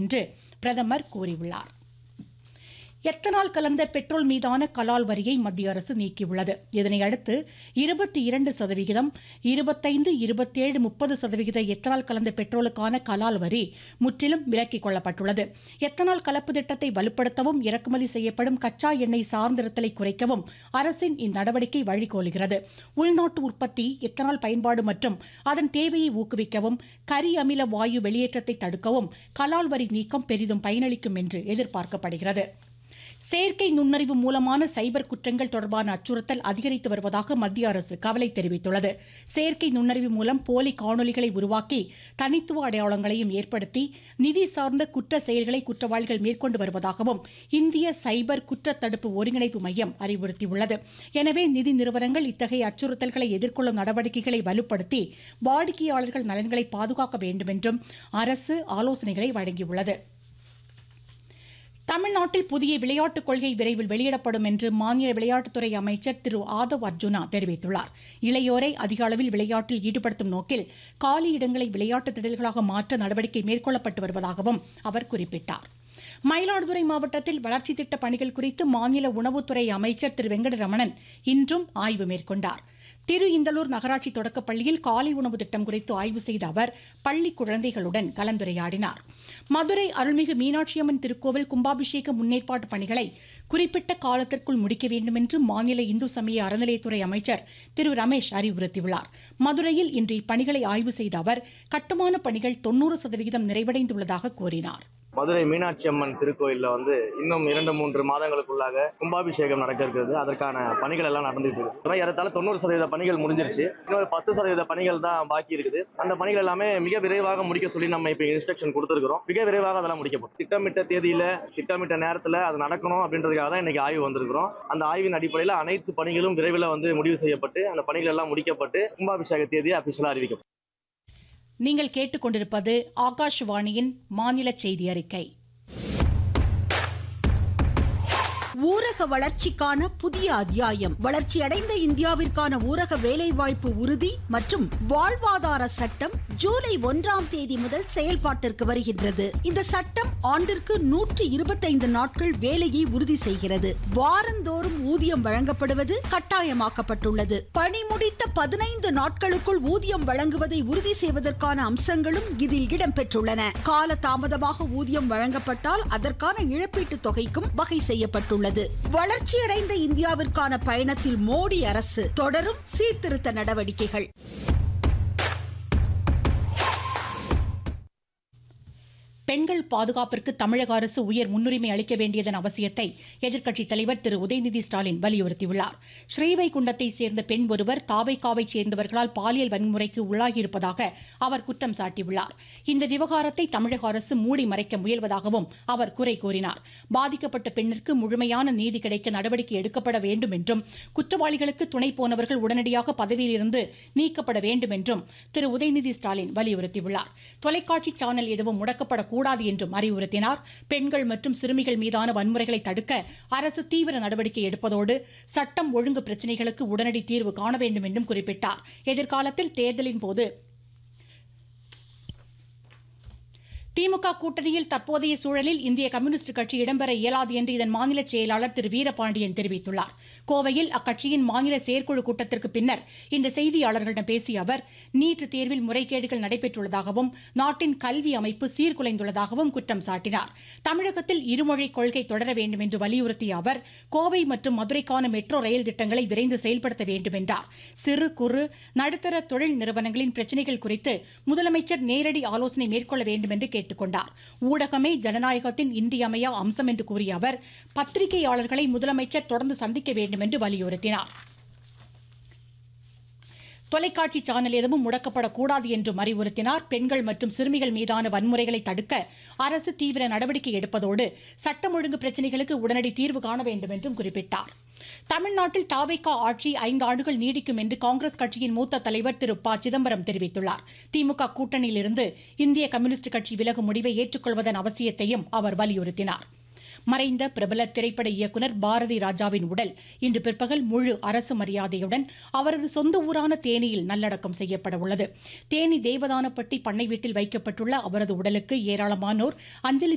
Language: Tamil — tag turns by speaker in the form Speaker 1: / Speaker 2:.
Speaker 1: என்று பிரதமர் கூறியுள்ளார் எத்தனால் கலந்த பெட்ரோல் மீதான கலால் வரியை மத்திய அரசு நீக்கியுள்ளது இதனையடுத்து இருபத்தி இரண்டு சதவிகிதம் இருபத்தைந்து இருபத்தேழு முப்பது சதவிகித எத்தனால் கலந்த பெட்ரோலுக்கான கலால் வரி முற்றிலும் விலக்கிக் கொள்ளப்பட்டுள்ளது எத்தனால் கலப்பு திட்டத்தை வலுப்படுத்தவும் இறக்குமதி செய்யப்படும் கச்சா எண்ணெய் சார்ந்திருத்தலை குறைக்கவும் அரசின் இந்நடவடிக்கை வழிகோலுகிறது உள்நாட்டு உற்பத்தி எத்தனால் பயன்பாடு மற்றும் அதன் தேவையை ஊக்குவிக்கவும் கரி அமில வாயு வெளியேற்றத்தை தடுக்கவும் கலால் வரி நீக்கம் பெரிதும் பயனளிக்கும் என்று எதிர்பார்க்கப்படுகிறது செயற்கை நுண்ணறிவு மூலமான சைபர் குற்றங்கள் தொடர்பான அச்சுறுத்தல் அதிகரித்து வருவதாக மத்திய அரசு கவலை தெரிவித்துள்ளது செயற்கை நுண்ணறிவு மூலம் போலி காணொலிகளை உருவாக்கி தனித்துவ அடையாளங்களையும் ஏற்படுத்தி நிதி சார்ந்த குற்ற செயல்களை குற்றவாளிகள் மேற்கொண்டு வருவதாகவும் இந்திய சைபர் குற்ற தடுப்பு ஒருங்கிணைப்பு மையம் அறிவுறுத்தியுள்ளது எனவே நிதி நிறுவனங்கள் இத்தகைய அச்சுறுத்தல்களை எதிர்கொள்ளும் நடவடிக்கைகளை வலுப்படுத்தி வாடிக்கையாளர்கள் நலன்களை பாதுகாக்க வேண்டும் என்றும் அரசு ஆலோசனைகளை வழங்கியுள்ளது தமிழ்நாட்டில் புதிய விளையாட்டுக் கொள்கை விரைவில் வெளியிடப்படும் என்று மாநில விளையாட்டுத்துறை அமைச்சர் திரு ஆதவ் அர்ஜுனா தெரிவித்துள்ளார் இளையோரை அதிக அளவில் விளையாட்டில் ஈடுபடுத்தும் நோக்கில் காலி இடங்களை விளையாட்டு திடல்களாக மாற்ற நடவடிக்கை மேற்கொள்ளப்பட்டு வருவதாகவும் அவர் குறிப்பிட்டார் மயிலாடுதுறை மாவட்டத்தில் வளர்ச்சி திட்ட பணிகள் குறித்து மாநில உணவுத்துறை அமைச்சர் திரு வெங்கடரமணன் இன்றும் ஆய்வு மேற்கொண்டார் திரு இந்தலூர் நகராட்சி தொடக்கப் பள்ளியில் காலை உணவு திட்டம் குறித்து ஆய்வு செய்த அவர் பள்ளி குழந்தைகளுடன் கலந்துரையாடினார் மதுரை அருள்மிகு மீனாட்சியம்மன் திருக்கோவில் கும்பாபிஷேக முன்னேற்பாட்டு பணிகளை குறிப்பிட்ட காலத்திற்குள் முடிக்க வேண்டும் என்று மாநில இந்து சமய அறநிலையத்துறை அமைச்சர் திரு ரமேஷ் அறிவுறுத்தியுள்ளார் மதுரையில் இன்று இப்பணிகளை ஆய்வு செய்த அவர் கட்டுமான பணிகள் தொன்னூறு சதவிகிதம் நிறைவடைந்துள்ளதாக கூறினார்
Speaker 2: மதுரை மீனாட்சி அம்மன் திருக்கோயில்ல வந்து இன்னும் இரண்டு மூன்று மாதங்களுக்குள்ளாக கும்பாபிஷேகம் நடக்க இருக்கிறது அதற்கான பணிகள் எல்லாம் நடந்துட்டு இருக்கு ஏறத்தாழ தொண்ணூறு சதவீத பணிகள் முடிஞ்சிருச்சு இன்னொரு பத்து சதவீத பணிகள் தான் பாக்கி இருக்குது அந்த பணிகள் எல்லாமே மிக விரைவாக முடிக்க சொல்லி நம்ம இப்ப இன்ஸ்ட்ரக்ஷன் கொடுத்துருக்கிறோம் மிக விரைவாக அதெல்லாம் முடிக்கப்படும் திட்டமிட்ட தேதியில திட்டமிட்ட நேரத்துல அது நடக்கணும் அப்படின்றதுக்காக தான் இன்னைக்கு ஆய்வு வந்திருக்கிறோம் அந்த ஆய்வின் அடிப்படையில் அனைத்து பணிகளும் விரைவில் வந்து முடிவு செய்யப்பட்டு அந்த பணிகள் எல்லாம் முடிக்கப்பட்டு கும்பாபிஷேக தேதியை அபிஷியலா அறிவிக்கப்படும்
Speaker 1: நீங்கள் கேட்டுக்கொண்டிருப்பது ஆகாஷ்வாணியின் மாநில செய்தி அறிக்கை
Speaker 3: ஊரக வளர்ச்சிக்கான புதிய அத்தியாயம் வளர்ச்சியடைந்த இந்தியாவிற்கான ஊரக வேலைவாய்ப்பு உறுதி மற்றும் வாழ்வாதார சட்டம் ஜூலை ஒன்றாம் தேதி முதல் செயல்பாட்டிற்கு வருகின்றது இந்த சட்டம் ஆண்டிற்கு நூற்றி இருபத்தைந்து நாட்கள் வேலையை உறுதி செய்கிறது வாரந்தோறும் ஊதியம் வழங்கப்படுவது கட்டாயமாக்கப்பட்டுள்ளது பணி முடித்த பதினைந்து நாட்களுக்குள் ஊதியம் வழங்குவதை உறுதி செய்வதற்கான அம்சங்களும் இதில் இடம்பெற்றுள்ளன கால தாமதமாக ஊதியம் வழங்கப்பட்டால் அதற்கான இழப்பீட்டுத் தொகைக்கும் வகை செய்யப்பட்டுள்ளது வளர்ச்சியடைந்த இந்தியாவிற்கான பயணத்தில் மோடி அரசு தொடரும் சீர்திருத்த நடவடிக்கைகள்
Speaker 1: பெண்கள் பாதுகாப்பிற்கு தமிழக அரசு உயர் முன்னுரிமை அளிக்க வேண்டியதன் அவசியத்தை எதிர்க்கட்சித் தலைவர் திரு உதயநிதி ஸ்டாலின் வலியுறுத்தியுள்ளார் ஸ்ரீவைகுண்டத்தை சேர்ந்த பெண் ஒருவர் தாவைக்காவை சேர்ந்தவர்களால் பாலியல் வன்முறைக்கு உள்ளாகியிருப்பதாக அவர் குற்றம் சாட்டியுள்ளார் இந்த விவகாரத்தை தமிழக அரசு மூடி மறைக்க முயல்வதாகவும் அவர் குறை கூறினார் பாதிக்கப்பட்ட பெண்ணிற்கு முழுமையான நீதி கிடைக்க நடவடிக்கை எடுக்கப்பட வேண்டும் என்றும் குற்றவாளிகளுக்கு துணை போனவர்கள் உடனடியாக பதவியிலிருந்து நீக்கப்பட வேண்டும் என்றும் திரு உதயநிதி ஸ்டாலின் வலியுறுத்தியுள்ளார் தொலைக்காட்சி சேனல் எதுவும் முடக்கப்படக்கூடாது என்றும் அறிவுறுத்தினார் பெண்கள் மற்றும் சிறுமிகள் மீதான வன்முறைகளை தடுக்க அரசு தீவிர நடவடிக்கை எடுப்பதோடு சட்டம் ஒழுங்கு பிரச்சினைகளுக்கு உடனடி தீர்வு காண வேண்டும் என்றும் குறிப்பிட்டார் எதிர்காலத்தில் தேர்தலின் போது திமுக கூட்டணியில் தற்போதைய சூழலில் இந்திய கம்யூனிஸ்ட் கட்சி இடம்பெற இயலாது என்று இதன் மாநில செயலாளர் திரு வீரபாண்டியன் தெரிவித்துள்ளார் கோவையில் அக்கட்சியின் மாநில செயற்குழு கூட்டத்திற்கு பின்னர் இந்த செய்தியாளர்களிடம் பேசிய அவர் நீட் தேர்வில் முறைகேடுகள் நடைபெற்றுள்ளதாகவும் நாட்டின் கல்வி அமைப்பு சீர்குலைந்துள்ளதாகவும் குற்றம் சாட்டினார் தமிழகத்தில் இருமொழிக் கொள்கை தொடர வேண்டும் என்று வலியுறுத்திய அவர் கோவை மற்றும் மதுரைக்கான மெட்ரோ ரயில் திட்டங்களை விரைந்து செயல்படுத்த வேண்டும் என்றார் சிறு குறு நடுத்தர தொழில் நிறுவனங்களின் பிரச்சினைகள் குறித்து முதலமைச்சர் நேரடி ஆலோசனை மேற்கொள்ள வேண்டும் என்று கேட்டுக்கொண்டார் ஊடகமே ஜனநாயகத்தின் இன்றியமையா அம்சம் என்று கூறிய அவர் பத்திரிகையாளர்களை முதலமைச்சர் தொடர்ந்து சந்திக்க வேண்டும் என்று வலியுறுத்தினார் தொலைக்காட்சி சேனல் எதுவும் முடக்கப்படக்கூடாது என்றும் அறிவுறுத்தினார் பெண்கள் மற்றும் சிறுமிகள் மீதான வன்முறைகளை தடுக்க அரசு தீவிர நடவடிக்கை எடுப்பதோடு சட்டம் ஒழுங்கு பிரச்சினைகளுக்கு உடனடி தீர்வு காண வேண்டும் என்றும் குறிப்பிட்டார் தமிழ்நாட்டில் தாவைக்கா ஆட்சி ஐந்து ஆண்டுகள் நீடிக்கும் என்று காங்கிரஸ் கட்சியின் மூத்த தலைவர் திரு ப சிதம்பரம் தெரிவித்துள்ளார் திமுக கூட்டணியிலிருந்து இந்திய கம்யூனிஸ்ட் கட்சி விலகும் முடிவை ஏற்றுக்கொள்வதன் அவசியத்தையும் அவர் வலியுறுத்தினார் மறைந்த பிரபல திரைப்பட இயக்குனர் பாரதி ராஜாவின் உடல் இன்று பிற்பகல் முழு அரசு மரியாதையுடன் அவரது சொந்த ஊரான தேனியில் நல்லடக்கம் செய்யப்பட உள்ளது தேனி தேவதானப்பட்டி பண்ணை வீட்டில் வைக்கப்பட்டுள்ள அவரது உடலுக்கு ஏராளமானோர் அஞ்சலி